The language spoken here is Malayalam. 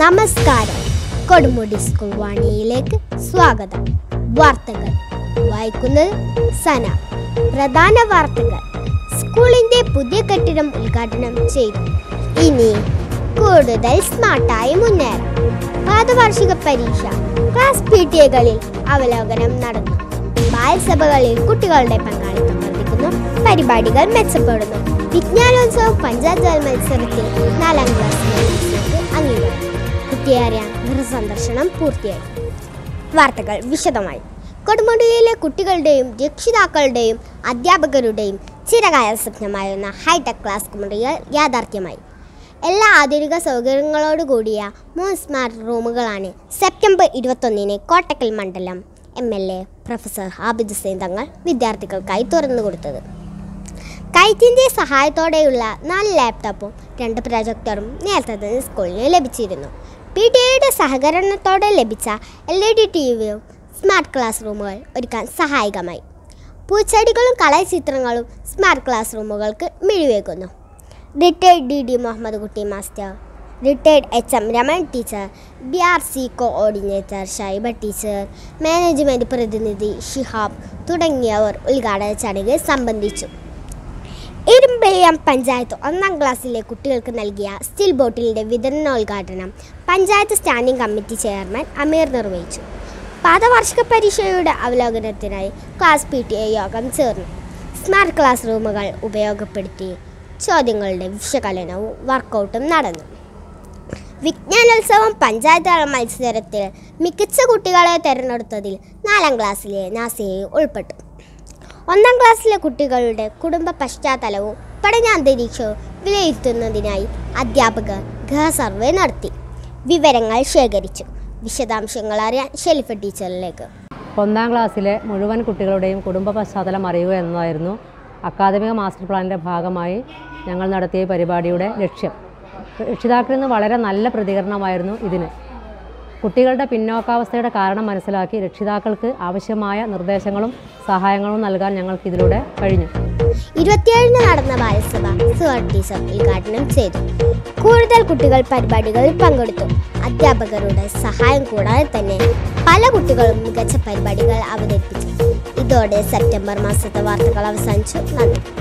നമസ്കാരം കൊടുമുടി സ്കൂൾ വാണിയിലേക്ക് സ്വാഗതം വാർത്തകൾ വായിക്കുന്നത് സന പ്രധാന വാർത്തകൾ സ്കൂളിന്റെ പുതിയ കെട്ടിടം ഉദ്ഘാടനം ചെയ്തു ഇനി കൂടുതൽ സ്മാർട്ടായി മുന്നേറാം പാദവാർഷിക പരീക്ഷ ക്ലാസ് പി ടി എകളിൽ അവലോകനം നടന്നു ബാലസഭകളിൽ കുട്ടികളുടെ പങ്കാളിത്തം വർദ്ധിക്കുന്നു പരിപാടികൾ മെച്ചപ്പെടുന്നു വിജ്ഞാനോത്സവം പഞ്ചായത്ത് മത്സരത്തിൽ നാലാം ക്ലാസ്സിലെ വിദ്യാർത്ഥികൾക്ക് അംഗീകാരം കുട്ടിയാറിയ ഗൃഹസന്ദർശനം പൂർത്തിയായി വാർത്തകൾ വിശദമായി കൊടുമുടിയിലെ കുട്ടികളുടെയും രക്ഷിതാക്കളുടെയും അധ്യാപകരുടെയും ചിരകാല സ്വപ്നമായിരുന്ന ഹൈടെക് ക്ലാസ് മുറികൾ യാഥാർത്ഥ്യമായി എല്ലാ ആധുനിക സൗകര്യങ്ങളോട് കൂടിയ മൂന്ന് സ്മാർട്ട് റൂമുകളാണ് സെപ്റ്റംബർ ഇരുപത്തൊന്നിന് കോട്ടക്കൽ മണ്ഡലം M L A professor Habid Hussain Thangal വിദ്യാർത്ഥികൾക്കായി തുറന്നു കൊടുത്തത് കൈറ്റിൻ്റെ സഹായത്തോടെയുള്ള നാല് ലാപ്ടോപ്പും രണ്ട് പ്രൊജക്ടറും നേരത്തെ തന്നെ സ്കൂളിന് ലഭിച്ചിരുന്നു പി ടി എയുടെ സഹകരണത്തോടെ ലഭിച്ച എൽ ഇ ഡി ടി വിയും സ്മാർട്ട് ക്ലാസ് റൂമുകൾ ഒരുക്കാൻ സഹായകമായി പൂച്ചെടികളും കളചിത്രങ്ങളും സ്മാർട്ട് ക്ലാസ് റൂമുകൾക്ക് മിഴിവേകുന്നു retired D D Muhammad Kutty master retired H M Raman teacher B R C coordinator Shaiba teacher management പ്രതിനിധി ഷിഹാബ് തുടങ്ങിയവർ ഉദ്ഘാടന ചടങ്ങിൽ സംബന്ധിച്ചു ഇരുമ്പയ്യം പഞ്ചായത്ത് ഒന്നാം ക്ലാസ്സിലെ കുട്ടികൾക്ക് നൽകിയ സ്റ്റീൽ ബോട്ടിലിൻ്റെ വിതരണോദ്ഘാടനം panchayat standing committee chairman Ameer നിർവഹിച്ചു പാദവാർഷിക പരീക്ഷയുടെ അവലോകനത്തിനായി ക്ലാസ് പി ടി എ യോഗം ചേർന്നു സ്മാർട്ട് ക്ലാസ് റൂമുകൾ ഉപയോഗപ്പെടുത്തി ചോദ്യങ്ങളുടെ വിശകലനവും വർക്കൗട്ടും നടന്നു വിജ്ഞാനോത്സവം പഞ്ചായത്ത് തല മത്സരത്തിൽ മികച്ച കുട്ടികളെ തിരഞ്ഞെടുത്തതിൽ നാലാം ക്ലാസ്സിലെ നാസിയെ ഉൾപ്പെട്ടു ഒന്നാം ക്ലാസ്സിലെ കുട്ടികളുടെ കുടുംബ പശ്ചാത്തലവും പഠനാന്തരീക്ഷവും വിലയിരുത്തുന്നതിനായി അധ്യാപകർ ഗൃഹ സർവേ നടത്തി വിവരങ്ങൾ ശേഖരിച്ചു വിശദാംശങ്ങൾ അറിയാൻ ഷെലിഫ ടീച്ചറിലേക്ക് ഒന്നാം ക്ലാസ്സിലെ മുഴുവൻ കുട്ടികളുടെയും കുടുംബ പശ്ചാത്തലം അറിയുക എന്നതായിരുന്നു അക്കാദമിക മാസ്റ്റർ പ്ലാനിൻ്റെ ഭാഗമായി ഞങ്ങൾ നടത്തിയ ഈ പരിപാടിയുടെ ലക്ഷ്യം രക്ഷിതാക്കളിൽ നിന്ന് വളരെ നല്ല പ്രതികരണമായിരുന്നു ഇതിന് കുട്ടികളുടെ പിന്നോക്കാവസ്ഥയുടെ കാരണം മനസ്സിലാക്കി രക്ഷിതാക്കൾക്ക് ആവശ്യമായ നിർദ്ദേശങ്ങളും സഹായങ്ങളും നൽകാൻ ഞങ്ങൾക്ക് ഇതിലൂടെ കഴിഞ്ഞു ഇരുപത്തിയേഴിന് നടന്ന ബാലസഭ സുവർ ടീച്ചർ ഉദ്ഘാടനം ചെയ്തു കൂടുതൽ കുട്ടികൾ പരിപാടികളിൽ പങ്കെടുത്തു അധ്യാപകരുടെ സഹായം കൂടാതെ തന്നെ പല കുട്ടികളും മികച്ച പരിപാടികൾ അവതരിപ്പിച്ചു ഇതോടെ സെപ്റ്റംബർ മാസത്തെ വാർത്തകൾ അവസാനിച്ചു നന്ദി